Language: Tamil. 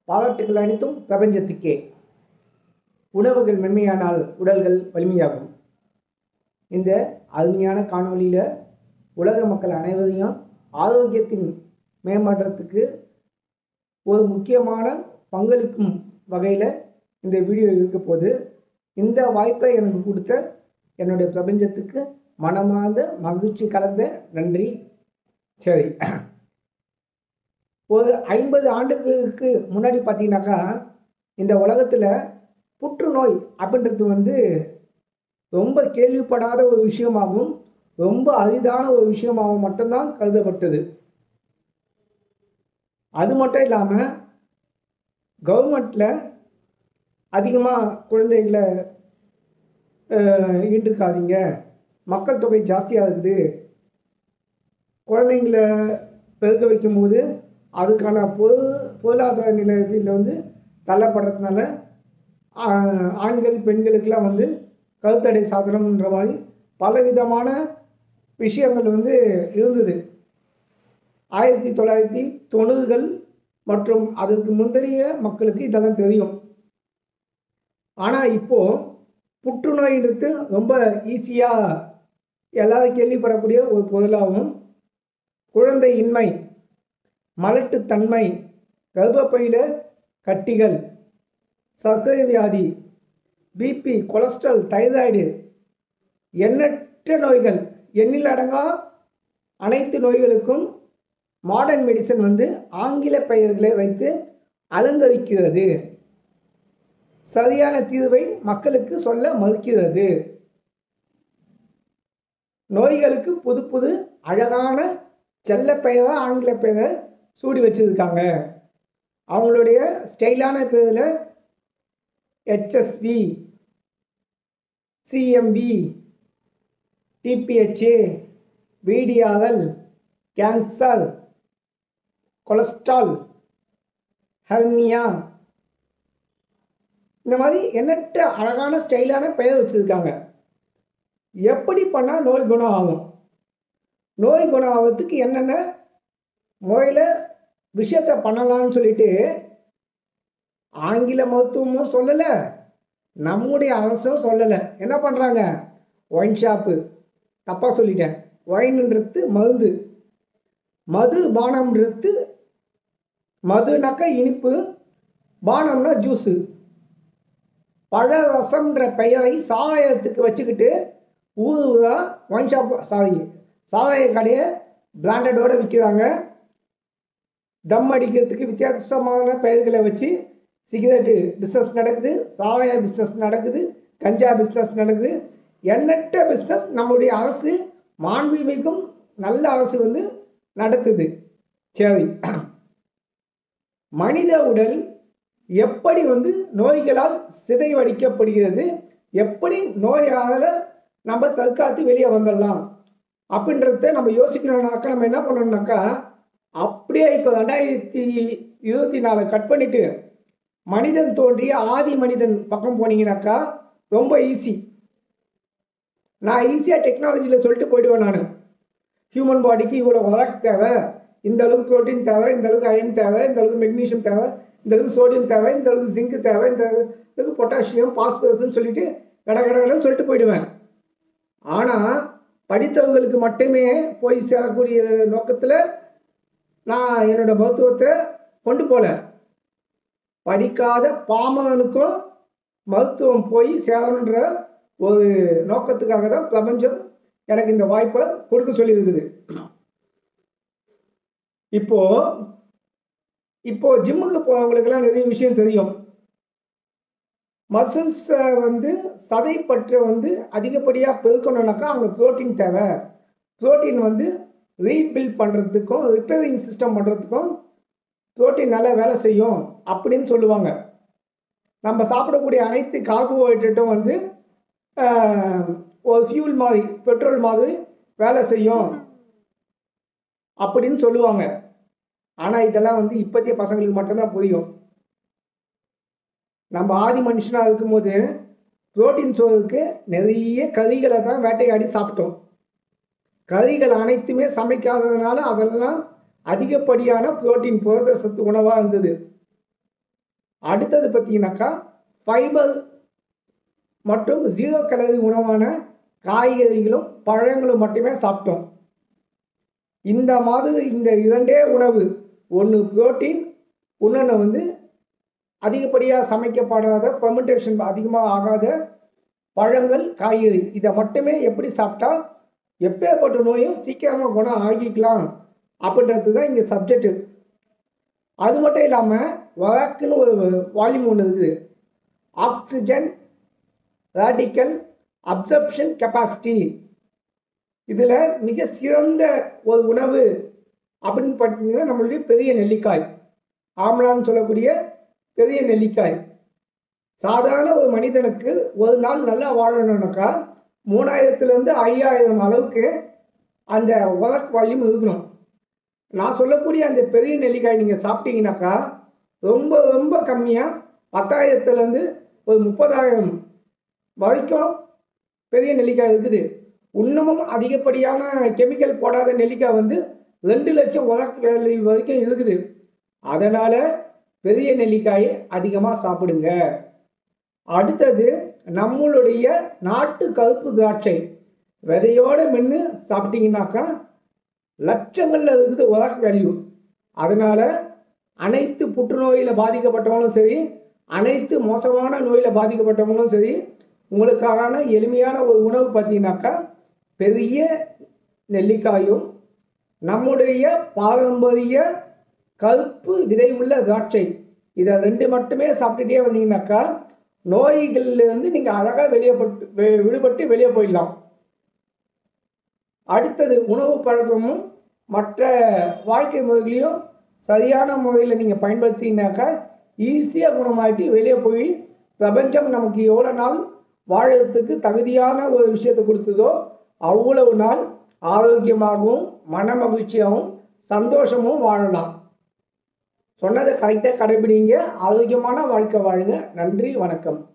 பாராட்டுகள் அனைத்தும் பிரபஞ்சத்துக்கே உணவுகள் மென்மையானால் உடல்கள் வலிமையாகும் இந்த அருமையான காணொளியில் உலக மக்கள் அனைவரையும் ஆரோக்கியத்தின் மேம்பாட்டத்துக்கு ஒரு முக்கியமான பங்களிக்கும் வகையில் இந்த வீடியோ இருக்க போது இந்த வாய்ப்பை எனக்கு கொடுத்த என்னுடைய பிரபஞ்சத்துக்கு மனமார்ந்த மகிழ்ச்சி கலந்த நன்றி சரி ஒரு ஐம்பது ஆண்டுகளுக்கு முன்னாடி பார்த்தீங்கன்னாக்கா இந்த உலகத்தில் புற்றுநோய் அப்படின்றது வந்து ரொம்ப கேள்விப்படாத ஒரு விஷயமாகவும் ரொம்ப அரிதான ஒரு விஷயமாகவும் மட்டும்தான் கருதப்பட்டது அது மட்டும் இல்லாமல் கவர்மெண்ட்டில் அதிகமாக குழந்தைகளை ஈண்டிருக்காதீங்க மக்கள் தொகை ஜாஸ்தியாக இருக்குது குழந்தைங்கள பெருக்க வைக்கும்போது அதுக்கான பொது பொருளாதார நிலையத்தில் வந்து தள்ளப்படுறதுனால ஆண்கள் பெண்களுக்கெல்லாம் வந்து கருத்தடை சாதனம்ன்ற மாதிரி பலவிதமான விஷயங்கள் வந்து இருந்தது ஆயிரத்தி தொள்ளாயிரத்தி தொண்ணூறுகள் மற்றும் அதற்கு முந்தைய மக்களுக்கு இதெல்லாம் தெரியும் ஆனால் இப்போது புற்றுநோயின்றது ரொம்ப ஈஸியாக எல்லாரும் கேள்விப்படக்கூடிய ஒரு பொருளாகவும் குழந்தையின்மை மலட்டுத்தன்மை கர்ப்பப்பையில் கட்டிகள் சர்க்கரை வியாதி பிபி கொலஸ்ட்ரால் தைராய்டு எண்ணற்ற நோய்கள் எண்ணில் அடங்கா அனைத்து நோய்களுக்கும் மாடர்ன் மெடிசன் வந்து ஆங்கில பெயர்களை வைத்து அலங்கரிக்கிறது சரியான தீர்வை மக்களுக்கு சொல்ல மறுக்கிறது நோய்களுக்கு புது புது அழகான செல்ல பெயரை ஆங்கில பெயரை சூடி வச்சிருக்காங்க அவங்களுடைய ஸ்டைலான பேரில் ஹெச்எஸ்வி சிஎம்வி டிபிஹெச்ஏ வீடியாவல் கேன்சர் கொலஸ்ட்ரால் ஹெர்னியா இந்த மாதிரி எண்ணற்ற அழகான ஸ்டைலான பெயர் வச்சுருக்காங்க எப்படி பண்ணால் நோய் குணம் ஆகும் நோய் குணம் ஆகிறதுக்கு என்னென்ன முறையில் விஷயத்தை பண்ணலாம்னு சொல்லிட்டு ஆங்கில மருத்துவமும் சொல்லலை நம்முடைய அரசும் சொல்லலை என்ன பண்ணுறாங்க ஒயின் ஷாப்பு தப்பாக சொல்லிட்டேன் ஒயின்ன்றது மருந்து மது பானம்ன்றது மதுனாக்கா இனிப்பு பானம்னா ஜூஸு பழரசம்ன்ற பெயரை சாராயத்துக்கு வச்சுக்கிட்டு ஊர் ஊரா ஒயின் ஷாப் சாரி சாராய கடையை பிராண்டடோடு விற்கிறாங்க தம் அடிக்கிறதுக்கு வித்தியாசமான பெயர்களை வச்சு சிகரெட்டு பிஸ்னஸ் நடக்குது சாராய பிஸ்னஸ் நடக்குது கஞ்சா பிஸ்னஸ் நடக்குது எண்ணற்ற பிஸ்னஸ் நம்மளுடைய அரசு மாண்புமிகும் நல்ல அரசு வந்து நடத்துது சரி மனித உடல் எப்படி வந்து நோய்களால் சிதைவடிக்கப்படுகிறது எப்படி நோயால் நம்ம தற்காத்து வெளியே வந்துடலாம் அப்படின்றத நம்ம யோசிக்கணும்னாக்கா நம்ம என்ன பண்ணணும்னாக்கா அப்படியே இப்போ ரெண்டாயிரத்தி இருபத்தி நாலு கட் பண்ணிட்டு மனிதன் தோன்றிய ஆதி மனிதன் பக்கம் போனீங்கன்னாக்கா ரொம்ப ஈஸி நான் ஈஸியாக டெக்னாலஜியில் சொல்லிட்டு போயிடுவேன் நான் ஹியூமன் பாடிக்கு இவ்வளோ வளர்க்க தேவை இந்த அளவுக்கு ப்ரோட்டீன் தேவை இந்த அளவுக்கு அயன் தேவை இந்த அளவுக்கு மெக்னீஷியம் தேவை இந்த அளவுக்கு சோடியம் தேவை இந்த அளவுக்கு ஜிங்க் தேவை இந்த அளவுக்கு பொட்டாசியம் பாஸ்பரஸ்ன்னு சொல்லிட்டு கட கடன்னு சொல்லிட்டு போயிடுவேன் ஆனால் படித்தவர்களுக்கு மட்டுமே போய் சேரக்கூடிய நோக்கத்தில் நான் என்னோட மருத்துவத்தை கொண்டு போகல படிக்காத பாமகனுக்கும் மருத்துவம் போய் சேரணுன்ற ஒரு நோக்கத்துக்காக தான் பிரபஞ்சம் எனக்கு இந்த வாய்ப்பை கொடுக்க சொல்லியிருக்குது இப்போ இப்போ ஜிம்முக்கு போகிறவங்களுக்கெல்லாம் நிறைய விஷயம் தெரியும் மசில்ஸை வந்து சதை பற்றை வந்து அதிகப்படியாக பெருக்கணும்னாக்கா அவங்க ப்ரோட்டீன் தேவை ப்ரோட்டீன் வந்து ரீபில்ட் பண்ணுறதுக்கும் ரிப்பேரிங் சிஸ்டம் பண்ணுறதுக்கும் ப்ரோட்டீன் நல்லா வேலை செய்யும் அப்படின்னு சொல்லுவாங்க நம்ம சாப்பிடக்கூடிய அனைத்து கார்போஹைட்ரேட்டும் வந்து ஒரு ஃபியூல் மாதிரி பெட்ரோல் மாதிரி வேலை செய்யும் அப்படின்னு சொல்லுவாங்க ஆனால் இதெல்லாம் வந்து இப்போத்திய பசங்களுக்கு மட்டும்தான் புரியும் நம்ம ஆதி மனுஷனாக இருக்கும்போது புரோட்டீன் சோறுக்கு நிறைய கறிகளை தான் வேட்டையாடி சாப்பிட்டோம் கறிகள் அனைத்துமே சமைக்காததுனால அதெல்லாம் அதிகப்படியான புரோட்டீன் புரத சத்து உணவாக இருந்தது அடுத்தது பார்த்தீங்கன்னாக்கா ஃபைபர் மற்றும் ஜீரோ கலரி உணவான காய்கறிகளும் பழங்களும் மட்டுமே சாப்பிட்டோம் இந்த மாதிரி இந்த இரண்டே உணவு ஒன்று புரோட்டீன் இன்னொன்று வந்து அதிகப்படியாக சமைக்கப்படாத ஃபெர்மெண்டேஷன் அதிகமாக ஆகாத பழங்கள் காய்கறி இதை மட்டுமே எப்படி சாப்பிட்டா எப்பேற்பட்ட நோயும் சீக்கிரமாக குணம் ஆகிக்கலாம் அப்படின்றது தான் இங்கே சப்ஜெக்டு அது மட்டும் இல்லாமல் வழக்குன்னு ஒரு வால்யூம் ஒன்று இருக்குது ஆக்சிஜன் ரேடிக்கல் அப்சர்ப்ஷன் கெப்பாசிட்டி இதில் மிக சிறந்த ஒரு உணவு அப்படின்னு பார்த்தீங்கன்னா நம்மளுடைய பெரிய நெல்லிக்காய் ஆம்லான்னு சொல்லக்கூடிய பெரிய நெல்லிக்காய் சாதாரண ஒரு மனிதனுக்கு ஒரு நாள் நல்லா வாழணும்னாக்கா மூணாயிரத்துலேருந்து ஐயாயிரம் அளவுக்கு அந்த உலக் வால்யூம் இருக்கணும் நான் சொல்லக்கூடிய அந்த பெரிய நெல்லிக்காய் நீங்கள் சாப்பிட்டீங்கன்னாக்கா ரொம்ப ரொம்ப கம்மியாக பத்தாயிரத்துலேருந்து ஒரு முப்பதாயிரம் வரைக்கும் பெரிய நெல்லிக்காய் இருக்குது இன்னமும் அதிகப்படியான கெமிக்கல் போடாத நெல்லிக்காய் வந்து ரெண்டு லட்சம் உலக வரைக்கும் இருக்குது அதனால் பெரிய நெல்லிக்காயை அதிகமாக சாப்பிடுங்க அடுத்தது நம்மளுடைய நாட்டு கருப்பு திராட்சை விதையோட மென்று சாப்பிட்டீங்கன்னாக்கா லட்சங்களில் இருக்குது உலக வேல்யூ அதனால் அனைத்து புற்றுநோயில் பாதிக்கப்பட்டவங்களும் சரி அனைத்து மோசமான நோயில் பாதிக்கப்பட்டவங்களும் சரி உங்களுக்கான எளிமையான ஒரு உணவு பார்த்தீங்கன்னாக்கா பெரிய நெல்லிக்காயும் நம்முடைய பாரம்பரிய கருப்பு விதை உள்ள திராட்சை இதை ரெண்டு மட்டுமே சாப்பிட்டுட்டே வந்தீங்கன்னாக்கா நோய்கள்லேருந்து நீங்கள் அழகாக வெளியே பட்டு வெ- விடுபட்டு வெளியே போயிடலாம் அடுத்தது உணவு பழக்கமும் மற்ற வாழ்க்கை முறைகளையும் சரியான முறையில் நீங்கள் பயன்படுத்தினாக்கா ஈஸியாக குணமாயிட்டு வெளியே போய் பிரபஞ்சம் நமக்கு எவ்வளோ நாள் வாழறதுக்கு தகுதியான ஒரு விஷயத்தை கொடுத்ததோ அவ்வளவு நாள் ஆரோக்கியமாகவும் மன மகிழ்ச்சியாகவும் சந்தோஷமும் வாழலாம் சொன்னதை கரெக்டாக கடைபிடிங்க ஆரோக்கியமான வாழ்க்கை வாழுங்க நன்றி வணக்கம்